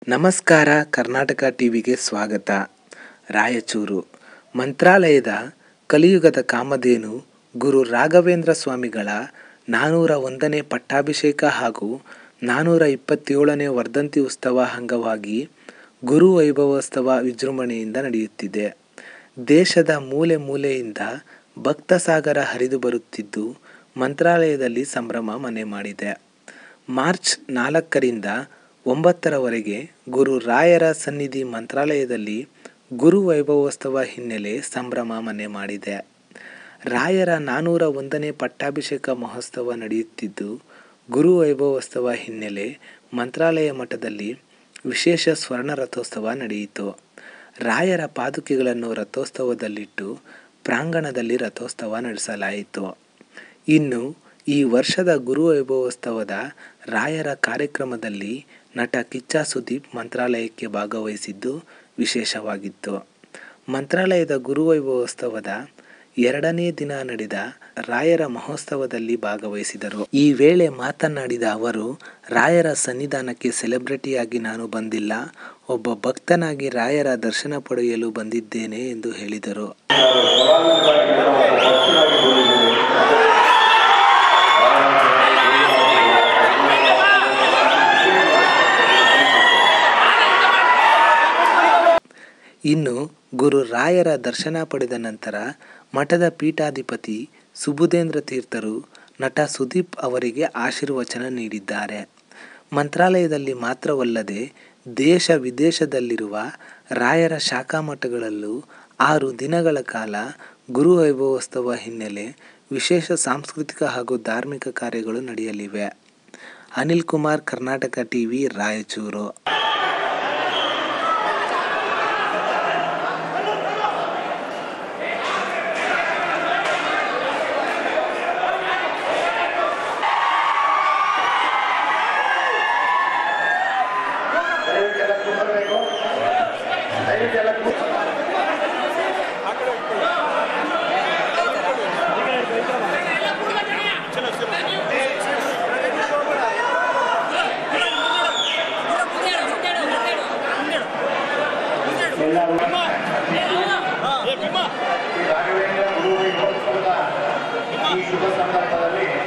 ನಮಸ್ಕಾರ ಕರ್ನಾಟಕ ಟಿವಿಗೆ ಸ್ವಾಗತ ರಾಯಚೂರು ಮಂತ್ರಾಲಯದ ಕಲಿಯುಗದ ಕಾಮಧೇನು ಗುರು ರಾಘವೇಂದ್ರ ಸ್ವಾಮಿಗಳ ನಾನ್ನೂರ ಒಂದನೇ ಪಟ್ಟಾಭಿಷೇಕ ಹಾಗೂ ನಾನ್ನೂರ ಇಪ್ಪತ್ತೇಳನೇ ವರ್ಧಂತಿ ಉತ್ಸವ ಅಂಗವಾಗಿ ಗುರು ವೈಭವೋತ್ಸವ ವಿಜೃಂಭಣೆಯಿಂದ ನಡೆಯುತ್ತಿದೆ ದೇಶದ ಮೂಲೆ ಮೂಲೆಯಿಂದ ಭಕ್ತ ಸಾಗರ ಹರಿದು ಬರುತ್ತಿದ್ದು ಮಂತ್ರಾಲಯದಲ್ಲಿ ಸಂಭ್ರಮ ಮನೆ ಮಾಡಿದೆ ಮಾರ್ಚ್ ನಾಲ್ಕರಿಂದ ಒಂಬತ್ತರವರೆಗೆ ಗುರು ರಾಯರ ಸನ್ನಿಧಿ ಮಂತ್ರಾಲಯದಲ್ಲಿ ಗುರು ವೈಭವೋತ್ಸವ ಹಿನ್ನೆಲೆ ಸಂಭ್ರಮ ಮನೆ ಮಾಡಿದೆ ರಾಯರ ನಾನ್ನೂರ ಒಂದನೇ ಪಟ್ಟಾಭಿಷೇಕ ಮಹೋತ್ಸವ ನಡೆಯುತ್ತಿದ್ದು ಗುರು ವೈಭವೋತ್ಸವ ಹಿನ್ನೆಲೆ ಮಂತ್ರಾಲಯ ಮಠದಲ್ಲಿ ವಿಶೇಷ ಸ್ವರ್ಣ ರಥೋತ್ಸವ ನಡೆಯಿತು ರಾಯರ ಪಾದುಕೆಗಳನ್ನು ರಥೋತ್ಸವದಲ್ಲಿಟ್ಟು ಪ್ರಾಂಗಣದಲ್ಲಿ ರಥೋತ್ಸವ ನಡೆಸಲಾಯಿತು ಇನ್ನು ಈ ವರ್ಷದ ಗುರು ವೈಭವೋತ್ಸವದ ರಾಯರ ಕಾರ್ಯಕ್ರಮದಲ್ಲಿ ನಟ ಕಿಚ್ಚ ಸುದೀಪ್ ಮಂತ್ರಾಲಯಕ್ಕೆ ಭಾಗವಹಿಸಿದ್ದು ವಿಶೇಷವಾಗಿತ್ತು ಮಂತ್ರಾಲಯದ ಗುರುವೈಭವೋತ್ಸವದ ಎರಡನೇ ದಿನ ನಡೆದ ರಾಯರ ಮಹೋತ್ಸವದಲ್ಲಿ ಭಾಗವಹಿಸಿದರು ಈ ವೇಳೆ ಮಾತನಾಡಿದ ಅವರು ರಾಯರ ಸನ್ನಿಧಾನಕ್ಕೆ ಸೆಲೆಬ್ರಿಟಿಯಾಗಿ ನಾನು ಬಂದಿಲ್ಲ ಒಬ್ಬ ಭಕ್ತನಾಗಿ ರಾಯರ ದರ್ಶನ ಪಡೆಯಲು ಬಂದಿದ್ದೇನೆ ಎಂದು ಹೇಳಿದರು ಇನ್ನು ಗುರು ರಾಯರ ದರ್ಶನ ಪಡೆದ ನಂತರ ಮಠದ ಪೀಠಾಧಿಪತಿ ಸುಬುಧೇಂದ್ರ ತೀರ್ಥರು ನಟ ಸುದೀಪ್ ಅವರಿಗೆ ಆಶೀರ್ವಚನ ನೀಡಿದ್ದಾರೆ ಮಂತ್ರಾಲಯದಲ್ಲಿ ಮಾತ್ರವಲ್ಲದೆ ದೇಶ ವಿದೇಶದಲ್ಲಿರುವ ರಾಯರ ಶಾಖಾ ಮಠಗಳಲ್ಲೂ ಆರು ದಿನಗಳ ಕಾಲ ಗುರು ವೈಭವೋತ್ಸವ ಹಿನ್ನೆಲೆ ವಿಶೇಷ ಸಾಂಸ್ಕೃತಿಕ ಹಾಗೂ ಧಾರ್ಮಿಕ ಕಾರ್ಯಗಳು ನಡೆಯಲಿವೆ ಅನಿಲ್ ಕುಮಾರ್ ಕರ್ನಾಟಕ ಟಿವಿ ರಾಯಚೂರು ದಯವಿಟ್ಟೆಲ್ಲ ಕೂತ್ಕೊಳ್ಬೇಕು ದಯವಿಟ್ಟೆಲ್ಲ ಕೂತ್ ಎಲ್ಲರೂ ಈ ರಾಘವೇಂದ್ರ ಗುರು ವೈಭವೋತ್ಸವದ ಈ ಶುಭ ಸಂದರ್ಭದಲ್ಲಿ